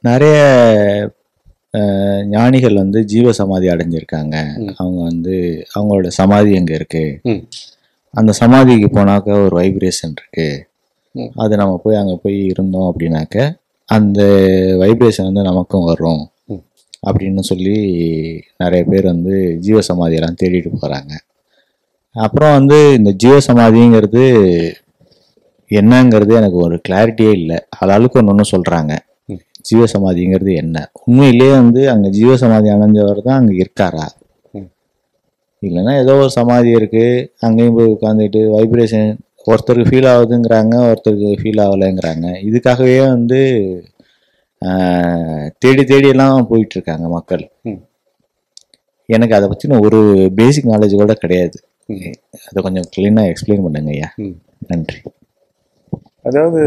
நிறைய அஹ், ஞானிகள் வந்து ஜீவ சமாதி அடைஞ்சிருக்காங்க ம். அவங்க வந்து அவங்களோட சமாதி எங்க இருக்கு ம். அந்த சமாதிக்கு போனாக்க ஒரு வைப்ரேஷன் இருக்கு ம். அது நம்ம போய் அங்க போய் இருந்தோம் அப்படின்னாக்க அந்த வைப்ரேஷன் வந்து நமக்கும் வரும் ம். அப்படின்னு சொல்லி நிறைய பேர் வந்து ஜீவ சமாதியெல்லாம் தேடிட்டு போறாங்க அப்புறம் வந்து இந்த ஜீவ சமாதிங்கிறது என்னங்கிறது எனக்கு ஒரு கிளாரிட்டியே இல்லை ஆளாளுக்கு ஒன்று ஒன்று சொல்றாங்க ம். ஜீவ சமாதிங்கிறது என்ன உண்மையிலேயே வந்து அங்க ஜீவ சமாதி அடைஞ்சவர் தான் அங்க இருக்காரா ம். இல்லைன்னா ஏதோ ஒரு சமாதி இருக்கு அங்கேயும் போய் உட்காந்துட்டு வைப்ரேஷன் ஒருத்தருக்கு ஃபீல் ஆகுதுங்கிறாங்க ஒருத்தருக்கு ஃபீல் ஆகலைங்கிறாங்க இதுக்காகவே வந்து ஆஹ், தேடி தேடி எல்லாம் போயிட்டு இருக்காங்க மக்கள் ம். எனக்கு அதை பற்றின ஒரு பேசிக் நாலேஜ் கூட கிடையாது ம். அதை கொஞ்சம் க்ளீனாக எக்ஸ்பிளைன் பண்ணுங்க ஐயா ம். நன்றி அதாவது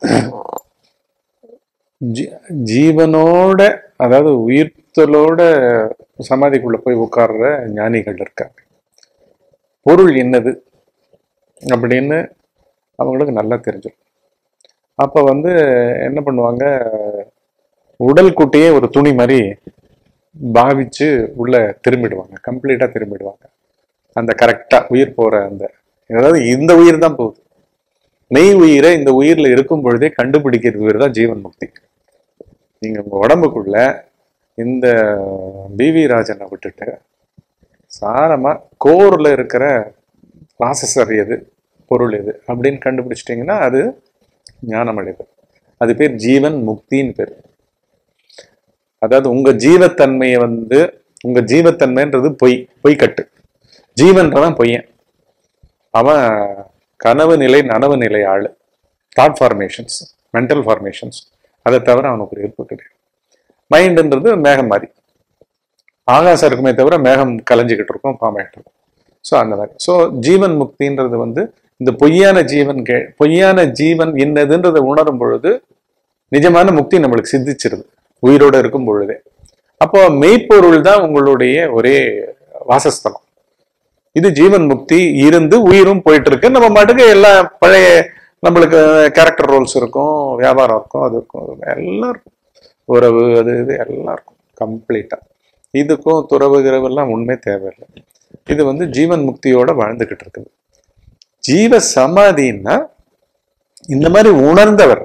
ஜீ- ஜீவனோட அதாவது உயிர்த்தலோட சமாதிக்குள்ள போய் உட்கார்ற ஞானிகள் இருக்காங்க பொருள் என்னது அப்படின்னு அவங்களுக்கு நல்லா தெரிஞ்சிடும் அப்ப வந்து என்ன பண்ணுவாங்க உடல் குட்டியே ஒரு துணி மாதிரி பாவிச்சு உள்ள திரும்பிடுவாங்க கம்ப்ளீட்டா திரும்பிடுவாங்க அந்த கரெக்டா உயிர் போற அந்த அதாவது இந்த உயிர் தான் போகுது மெய் உயிரை இந்த உயிர்ல இருக்கும் பொழுதே கண்டுபிடிக்கிறது உயிர் தான் ஜீவன் முக்தி நீங்க உங்க உடம்புக்குள்ள இந்த பிவி ராஜனை விட்டுட்டு சாரமா கோர்ல இருக்கிற ப்ராசஸர் எது பொருள் எது அப்படின்னு கண்டுபிடிச்சிட்டிங்கன்னா அது ஞானம் அடைதல் அது பேர் ஜீவன் முக்தின்னு பேர் அதாவது உங்க ஜீவத்தன்மையை வந்து உங்க ஜீவத்தன்மைன்றது பொய் பொய்க்கட்டு ஜீவன்றவன் பொய்யன் அவன் கனவு நிலை நனவு நிலை ஆளு தாட் ஃபார்மேஷன்ஸ் மென்டல் ஃபார்மேஷன்ஸ் அதை தவிர அவனுக்கு ஒரு இருப்பு கிடையாது மைண்டுன்றது மேகம் மாதிரி ஆகாசம் இருக்குமே தவிர மேகம் கலைஞ்சிக்கிட்டு இருக்கும் பாமாயிட்டு இருக்கும் ஸோ அந்த மாதிரி ஸோ ஜீவன் முக்தின்றது வந்து இந்த பொய்யான ஜீவன் கே பொய்யான ஜீவன் என்னதுன்றதை உணரும் பொழுது நிஜமான முக்தி நம்மளுக்கு சித்திச்சிருது உயிரோட இருக்கும் பொழுதே அப்போ மெய்ப்பொருள் தான் உங்களுடைய ஒரே வாசஸ்தலம் இது ஜீவன் முக்தி இருந்து உயிரும் போயிட்டு இருக்கு நம்ம மாட்டுக்கு எல்லா பழைய நம்மளுக்கு கேரக்டர் ரோல்ஸ் இருக்கும் வியாபாரம் இருக்கும் அது இருக்கும் எல்லாம் இருக்கும் உறவு அது இது எல்லாம் இருக்கும் கம்ப்ளீட்டா இதுக்கும் துறவு கிரவு எல்லாம் உண்மை தேவையில்லை இது வந்து ஜீவன் முக்தியோட வாழ்ந்துகிட்டு இருக்குது ஜீவ சமாதின்னா இந்த மாதிரி உணர்ந்தவர்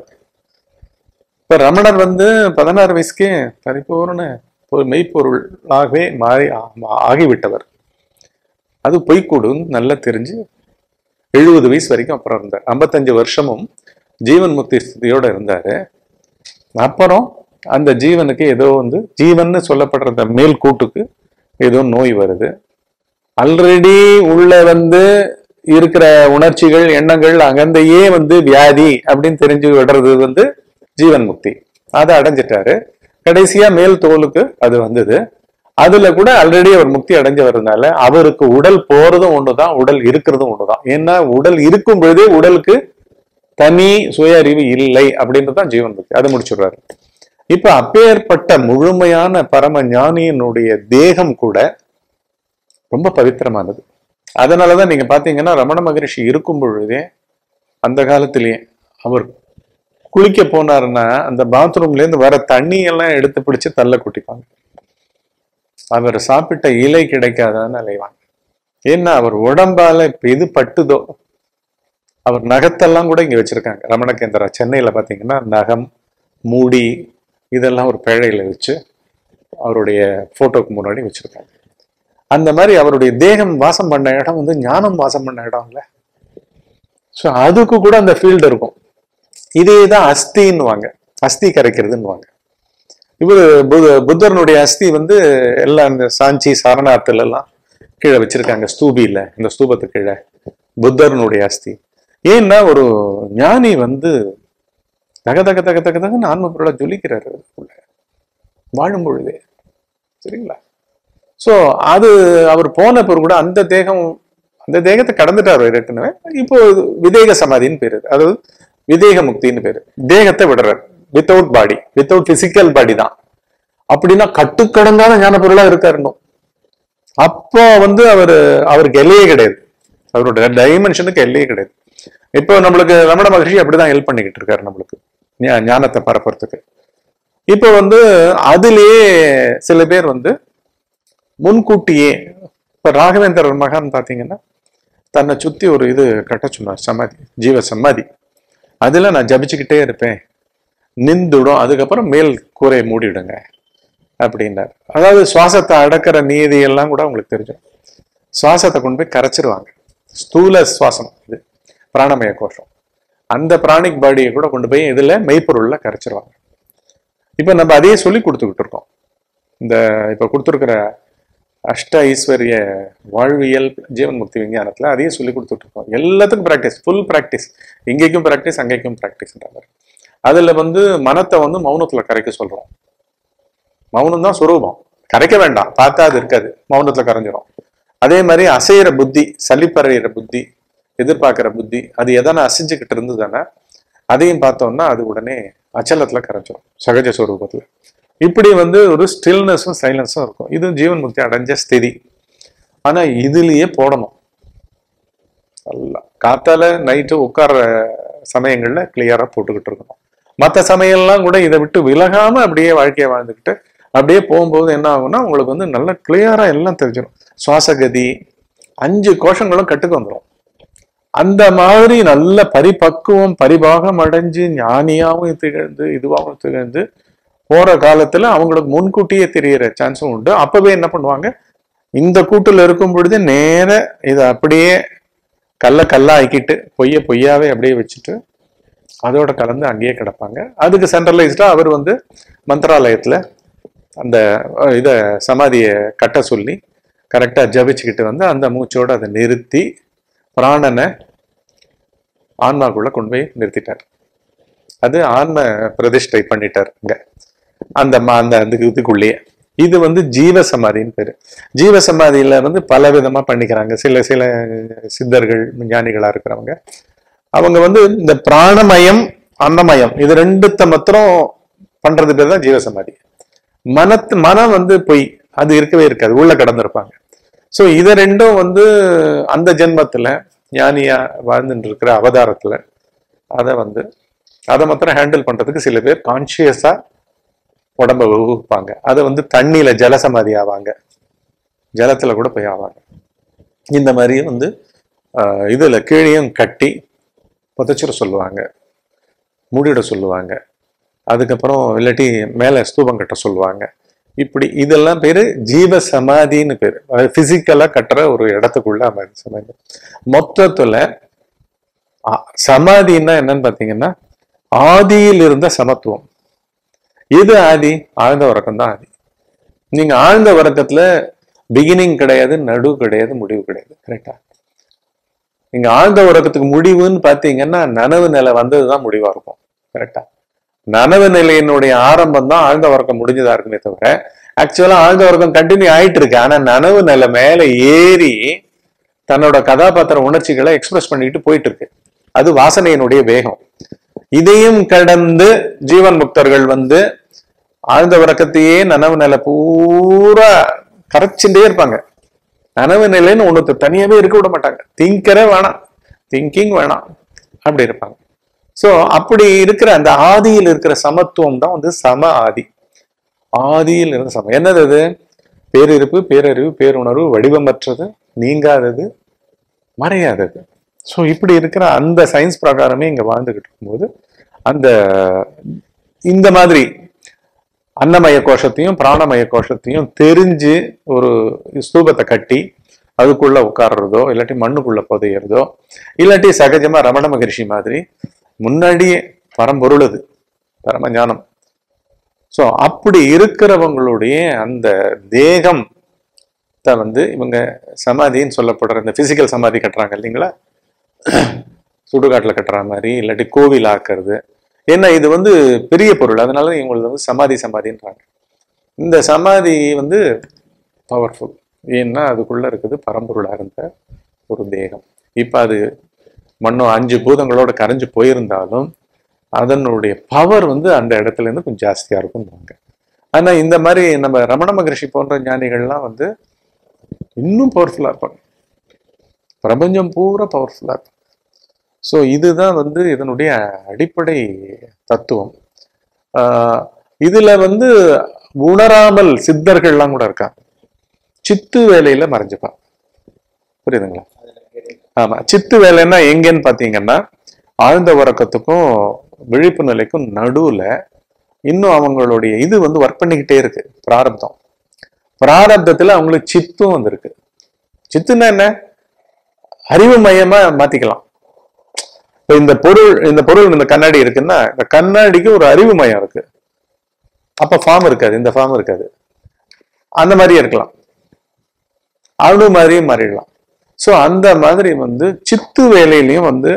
இப்ப ரமணர் வந்து பதினாறு வயசுக்கே பரிபூர்ண ஒரு மெய்ப்பொருளாகவே மாறி ஆ- ஆகிவிட்டவர் அது பொய்க்கூடுன்னு நல்லா தெரிஞ்சு எழுபது வயசு வரைக்கும் அப்புறம் இருந்தார் ஐம்பத்தஞ்சு வருஷமும் ஜீவன் முக்தி ஸ்திதியோட இருந்தாரு அப்புறம் அந்த ஜீவனுக்கு ஏதோ வந்து ஜீவன்னு சொல்லப்படுற அந்த மேல் கூட்டுக்கு ஏதோ நோய் வருது ஆல்ரெடி உள்ள வந்து இருக்கிற உணர்ச்சிகள் எண்ணங்கள் அங்கந்தையே வந்து வியாதி அப்படின்னு தெரிஞ்சு விடுறது வந்து ஜீவன் முக்தி அதை அடைஞ்சிட்டாரு கடைசியா மேல் தோலுக்கு அது வந்தது அதுல கூட ஆல்ரெடி அவர் முக்தி அடைஞ்சு வர்றதுனால அவருக்கு உடல் போறதும் ஒண்ணுதான் உடல் இருக்கிறதும் ஒண்ணுதான் ஏன்னா உடல் இருக்கும் பொழுதே உடலுக்கு தனி சுய அறிவு இல்லை அப்படின்றதுதான் ஜீவன் முக்தி அதை முடிச்சுடுறாரு இப்ப அப்பேற்பட்ட முழுமையான பரம ஞானியினுடைய தேகம் கூட ரொம்ப பவித்திரமானது அதனாலதான் நீங்க பாத்தீங்கன்னா ரமண மகரிஷி இருக்கும் பொழுதே அந்த காலத்திலேயே அவர் குளிக்க போனாருன்னா அந்த பாத்ரூம்ல இருந்து வர தண்ணி எல்லாம் எடுத்து பிடிச்சு தள்ள குட்டிப்பாங்க அவர் சாப்பிட்ட இலை கிடைக்காதான்னு அலைவாங்க ஏன்னா அவர் உடம்பால இப்ப எது பட்டுதோ அவர் நகத்தெல்லாம் கூட இங்க வச்சிருக்காங்க ரமணகேந்திரா சென்னையில பாத்தீங்கன்னா நகம் மூடி இதெல்லாம் ஒரு பேழையில வச்சு அவருடைய போட்டோக்கு முன்னாடி வச்சிருக்காங்க அந்த மாதிரி அவருடைய தேகம் வாசம் பண்ண இடம் வந்து ஞானம் வாசம் பண்ண இடம் இல்ல ஸோ அதுக்கு கூட அந்த ஃபீல்டு இருக்கும் இதே தான் அஸ்தின்னுவாங்க அஸ்தி கரைக்கிறதுன்னுவாங்க இவர் புத- புத்தர்னுடைய அஸ்தி வந்து எல்லாம் இந்த சாஞ்சி சாரணாத்துல எல்லாம் கீழே வச்சிருக்காங்க ஸ்தூபியில இந்த ஸ்தூபத்துக்கு கீழே புத்தர்னுடைய அஸ்தி ஏன்னா ஒரு ஞானி வந்து தக தக தக தக தகன்னு ஆன்ம பொருளை ஜொலிக்கிறாரு அதுக்குள்ள வாழும் பொழுதே சரிங்களா சோ அது அவர் போன பிறகு கூட அந்த தேகம் அந்த தேகத்தை கடந்துட்டார் ஏற்கனவே இப்போ விதேக சமாதின்னு பேரு அதாவது விதேக முக்தின்னு பேரு தேகத்தை விடுறார் without body without physical body தான் அப்படின்னா கட்டுக்கடங்காத ஞான பொருளா இருக்காரு இன்னும் அப்போ வந்து அவர் அவருக்கு எல்லையே கிடையாது அவரோட டைமென்ஷனுக்கு எல்லையே கிடையாது இப்போ நம்மளுக்கு ரமண மகர்ஷி அப்படிதான் ஹெல்ப் பண்ணிக்கிட்டு இருக்காரு நம்மளுக்கு ஞா- ஞானத்தை பரப்புறதுக்கு இப்போ வந்து அதுலயே சில பேர் வந்து முன்கூட்டியே இப்ப ராகவேந்திரர் மகான் பாத்தீங்கன்னா தன்னை சுத்தி ஒரு இது கட்ட சொன்னார் சமாதி ஜீவ சமாதி அதுல நான் ஜபிச்சுக்கிட்டே இருப்பேன் நிந்துடும் அதுக்கப்புறம் மேல் கூரையை மூடிடுங்க அப்படின்னார் அதாவது சுவாசத்தை அடக்கிற நீதி எல்லாம் கூட உங்களுக்கு தெரியும் சுவாசத்தை கொண்டு போய் கரைச்சிருவாங்க ஸ்தூல சுவாசம் இது பிராணமய கோஷம் அந்த பிராணிக் பாடியை கூட கொண்டு போய் இதுல மெய்ப்பொருள்ல கரைச்சிருவாங்க இப்ப நம்ம அதையே சொல்லி கொடுத்துக்கிட்டு இருக்கோம் இந்த இப்ப கொடுத்துருக்கிற அஷ்ட ஐஸ்வர்ய வாழ்வியல் ஜீவன் முக்தி விஞ்ஞானத்துல அதையே சொல்லி கொடுத்துட்டு இருக்கோம் எல்லாத்துக்கும் ப்ராக்டிஸ் ஃபுல் ப்ராக்டிஸ் இங்கேக்கும் ப்ராக்டிஸ் அங்கேக்கும் ப்ராக்டிஸ்ன்ற மாதிரி அதுல வந்து மனத்தை வந்து மௌனத்துல கரைக்க சொல்றோம் மௌனம் தான் சுரூபம் கரைக்க வேண்டாம் பார்த்தா அது இருக்காது மௌனத்துல கரைஞ்சிரும் அதே மாதிரி அசையிற புத்தி சலிப்பறையிற புத்தி எதிர்பார்க்கிற புத்தி அது எதனா அசைஞ்சுக்கிட்டு இருந்ததுன்னா அதையும் பார்த்தோம்னா அது உடனே அச்சலத்துல கரைஞ்சிரும் சகஜ ஸ்வரூபத்துல இப்படி வந்து ஒரு ஸ்டில்னஸும் சைலன்ஸும் இருக்கும் இது ஜீவன் முக்தி அடைஞ்ச ஸ்திதி ஆனா இதுலயே போடணும் நல்லா காத்தால நைட்டு உட்கார்ற சமயங்கள்ல கிளியரா போட்டுக்கிட்டு இருக்கணும் மற்ற சமயம்லாம் கூட இதை விட்டு விலகாம அப்படியே வாழ்க்கையை வாழ்ந்துக்கிட்டு அப்படியே போகும்போது என்ன ஆகும்னா உங்களுக்கு வந்து நல்ல கிளியரா எல்லாம் தெரிஞ்சிடும் சுவாசகதி அஞ்சு கோஷங்களும் கட்டுக்கு வந்துடும் அந்த மாதிரி நல்ல பரிபக்குவம் பரிபாகம் அடைஞ்சு ஞானியாவும் திகழ்ந்து இதுவாகவும் திகழ்ந்து போற காலத்துல அவங்களுக்கு முன்கூட்டியே தெரியற சான்ஸும் உண்டு அப்பவே என்ன பண்ணுவாங்க இந்த கூட்டுல இருக்கும் பொழுது நேர இதை அப்படியே கல்ல கல்லா ஆக்கிட்டு பொய்ய பொய்யாவே அப்படியே வச்சுட்டு அதோட கலந்து அங்கேயே கிடப்பாங்க அதுக்கு சென்ட்ரலைஸ்டா அவர் வந்து மந்திராலயத்துல அந்த அஹ், இத சமாதியை கட்ட சொல்லி கரெக்டா ஜபிச்சுக்கிட்டு வந்து அந்த மூச்சோட அதை நிறுத்தி பிராணனை ஆன்மாக்குள்ள கொண்டு போய் நிறுத்திட்டார் அது ஆன்ம பிரதிஷ்டை பண்ணிட்டார் அங்க அந்த ம- அந்த அந்த இதுக்குள்ளேயே இது வந்து ஜீவ சமாதின்னு பேரு ஜீவ சமாதியில வந்து பல விதமா பண்ணிக்கிறாங்க சில சில சித்தர்கள் ஞானிகளா இருக்கிறவங்க அவங்க வந்து இந்த பிராணமயம் அன்னமயம் இது ரெண்டுத்த மாத்திரம் பண்றது பேர் தான் ஜீவ சமாதி மனத்து மனம் வந்து பொய் அது இருக்கவே இருக்காது உள்ள கடந்திருப்பாங்க சோ இத ரெண்டும் வந்து அந்த ஜென்மத்துல ஞானியா வாழ்ந்துட்டு இருக்கிற அவதாரத்துல அதை வந்து அதை மாத்திரம் ஹேண்டில் பண்றதுக்கு சில பேர் கான்சியஸா உடம்ப வகுப்பாங்க அதை வந்து தண்ணியில ஜலசமாதி ஆவாங்க ஜலத்துல கூட போய் ஆவாங்க இந்த மாதிரி வந்து ஆஹ், இதுல கீழையும் கட்டி புதைச்சிட சொல்லுவாங்க மூடிட சொல்லுவாங்க அதுக்கப்புறம் இல்லாட்டி மேல ஸ்தூபம் கட்ட சொல்லுவாங்க இப்படி இதெல்லாம் பேரு ஜீவ சமாதின்னு பேரு பிசிக்கலா கட்டுற ஒரு இடத்துக்குள்ள அமைதி சமாதி மொத்தத்துல அ- சமாதின்னா என்னன்னு பாத்தீங்கன்னா ஆதியில் இருந்த சமத்துவம் எது ஆதி ஆழ்ந்த உறக்கம் தான் ஆதி நீங்க ஆழ்ந்த உறக்கத்துல பிகினிங் கிடையாது நடு கிடையாது முடிவு கிடையாது கரெக்டா நீங்க ஆழ்ந்த உறக்கத்துக்கு முடிவுன்னு பாத்தீங்கன்னா நனவு நிலை வந்ததுதான் முடிவா இருக்கும் கரெக்டா நனவு நிலையினுடைய ஆரம்பம் தான் ஆழ்ந்த உறக்கம் முடிஞ்சதா இருக்குமே தவிர ஆக்சுவலா ஆழ்ந்த உறக்கம் கண்டினியூ ஆயிட்டு இருக்கு ஆனா நனவு நிலை மேல ஏறி தன்னோட கதாபாத்திர உணர்ச்சிகளை எக்ஸ்பிரஸ் பண்ணிட்டு போயிட்டு இருக்கு அது வாசனையினுடைய வேகம் இதையும் கடந்து ஜீவன் முக்தர்கள் வந்து ஆழ்ந்த உறக்கத்தையே நனவு நிலை பூரா கரைச்சுட்டே இருப்பாங்க நனவு நிலைன்னு ஒண்ணு தனியாவே இருக்க விட மாட்டாங்க திங்கரே வேணாம் திங்கிங் வேணாம் அப்படி இருப்பாங்க சோ அப்படி இருக்கிற அந்த ஆதியில் இருக்கிற சமத்துவம் தான் வந்து சம ஆதி ஆதியில் இருந்த சமம் என்னது அது பேரிருப்பு பேரறிவு பேருணர்வு வடிவமற்றது நீங்காதது மறையாதது ஸோ இப்படி இருக்கிற அந்த சயின்ஸ் பிரகாரமே இங்க வாழ்ந்துகிட்டு இருக்கும்போது அந்த இந்த மாதிரி அன்னமய கோஷத்தையும் பிராணமய கோஷத்தையும் தெரிஞ்சு ஒரு ஸ்தூபத்தை கட்டி அதுக்குள்ள உட்கார்றதோ இல்லாட்டி மண்ணுக்குள்ள புதையிறதோ இல்லாட்டி சகஜமா ரமண மகரிஷி மாதிரி முன்னாடியே பரம்பொருள் அது பரம ஞானம் ஸோ அப்படி இருக்கிறவங்களுடைய அந்த தேகம் வந்து இவங்க சமாதின்னு சொல்லப்படுற இந்த பிசிக்கல் சமாதி கட்டுறாங்க இல்லைங்களா சுடுகாட்டில் கட்டுற மாதிரி இல்லாட்டி கோவில் ஆக்குறது ஏன்னா இது வந்து பெரிய பொருள் அதனால இவங்களுக்கு வந்து சமாதி சமாதின்றாங்க இந்த சமாதி வந்து பவர்ஃபுல் ஏன்னா அதுக்குள்ள இருக்குது பரம்பொருளா இருந்த ஒரு தேகம் இப்ப அது மண்ணும் அஞ்சு பூதங்களோட கரைஞ்சு போயிருந்தாலும் அதனுடைய பவர் வந்து அந்த இடத்துல இருந்து கொஞ்சம் ஜாஸ்தியா இருக்கும்வாங்க ஆனா இந்த மாதிரி நம்ம ரமண மகரிஷி போன்ற ஞானிகள்லாம் வந்து இன்னும் பவர்ஃபுல்லா இருப்பாங்க பிரபஞ்சம் பூரா பவர்ஃபுல்லா இருப்பாங்க ஸோ இதுதான் வந்து இதனுடைய அடிப்படை தத்துவம் ஆஹ் இதுல வந்து உணராமல் சித்தர்கள்லாம் கூட இருக்காங்க சித்து வேலையில மறைஞ்சுப்பாங்க புரியுதுங்களா ஆமா சித்து வேலைன்னா எங்கன்னு பாத்தீங்கன்னா ஆழ்ந்த உறக்கத்துக்கும் விழிப்பு நிலைக்கும் நடுவுல இன்னும் அவங்களுடைய இது வந்து ஒர்க் பண்ணிக்கிட்டே இருக்கு பிராரப்தம் பிராரப்தத்துல அவங்களுக்கு சித்தும் வந்திருக்கு சித்துன்னா என்ன அறிவு மையமா மாத்திக்கலாம் இப்ப இந்த பொருள் இந்த பொருள் இந்த கண்ணாடி இருக்குன்னா இந்த கண்ணாடிக்கு ஒரு அறிவு மையம் இருக்கு அப்ப ஃபார்ம் இருக்காது இந்த ஃபார்ம் இருக்காது அந்த மாதிரியே இருக்கலாம் அணு மாதிரியும் மாறிடலாம் ஸோ அந்த மாதிரி வந்து சித்து வேலையிலையும் வந்து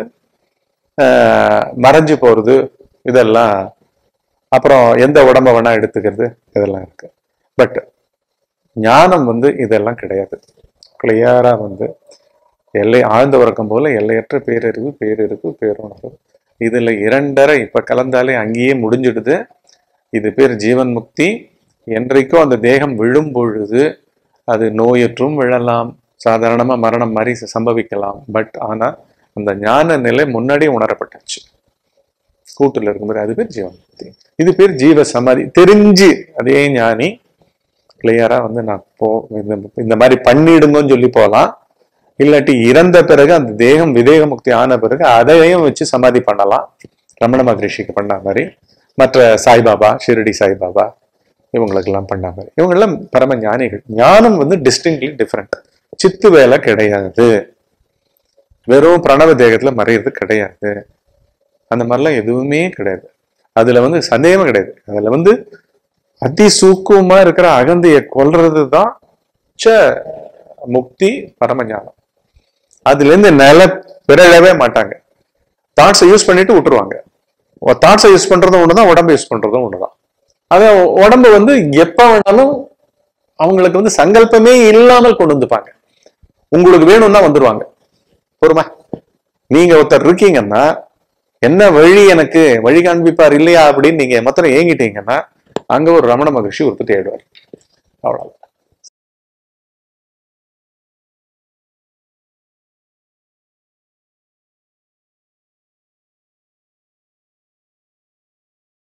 ஆஹ், மறைஞ்சு போறது இதெல்லாம் அப்புறம் எந்த உடம்ப வேணா எடுத்துக்கிறது இதெல்லாம் இருக்கு பட் ஞானம் வந்து இதெல்லாம் கிடையாது கிளியரா வந்து எல்லை ஆழ்ந்த உறக்கம் போல எல்லையற்ற பேரறிவு பேரறிவு பேருணர்வு இதுல இரண்டரை இப்ப கலந்தாலே அங்கேயே முடிஞ்சிடுது இது பேர் ஜீவன் முக்தி என்றைக்கும் அந்த தேகம் விழும் பொழுது அது நோயற்றும் விழலாம் சாதாரணமா மரணம் மாதிரி ச- சம்பவிக்கலாம் பட் ஆனா அந்த ஞான நிலை முன்னாடியே உணரப்பட்டுச்சு கூட்டுல இருக்கும்போது அது பேர் ஜீவன் முக்தி இது பேர் ஜீவ சமாதி தெரிஞ்சு அதே ஞானி கிளியரா வந்து நான் போ இந்த இந்த மாதிரி பண்ணிடுங்கன்னு சொல்லி போகலாம் இல்லாட்டி இறந்த பிறகு அந்த தேகம் விதேக முக்தி ஆன பிறகு அதையும் வச்சு சமாதி பண்ணலாம் ரமண மகரிஷிக்கு பண்ண மாதிரி மற்ற சாய்பாபா ஷிரடி சாய்பாபா இவங்களுக்கெல்லாம் பண்ண மாதிரி இவங்கெல்லாம் பரம ஞானிகள் ஞானம் வந்து டிஸ்டிங்லி டிஃப்ரெண்ட் சித்து வேலை கிடையாது வெறும் பிரணவ தேகத்துல மறையிறது கிடையாது அந்த மாதிரிலாம் எதுவுமே கிடையாது அதுல வந்து சந்தேகமே கிடையாது அதுல வந்து அதி சூக்குமா இருக்கிற அகந்தையை கொல்றது தான் ச முக்தி பரமஞானம் அதுல இருந்து நில பிறழவே மாட்டாங்க தாட்ஸை யூஸ் பண்ணிட்டு விட்டுருவாங்க தாட்ஸை யூஸ் பண்றதும் ஒண்ணுதான் உடம்பை யூஸ் பண்றதும் ஒண்ணுதான் அத உடம்பு வந்து எப்ப வேணாலும் அவங்களுக்கு வந்து சங்கல்பமே இல்லாமல் கொண்டு வந்துப்பாங்க உங்களுக்கு வேணும்னா வந்துருவாங்க பொறுமை நீங்க ஒருத்தர் இருக்கீங்கன்னா என்ன வழி எனக்கு வழி காண்பிப்பார் இல்லையா அப்படின்னு நீங்க மொத்தம் ஏங்கிட்டீங்கன்னா அங்க ஒரு ரமண மகர்ஷி உற்பத்தி ஆயிடுவார் அவ்வளவு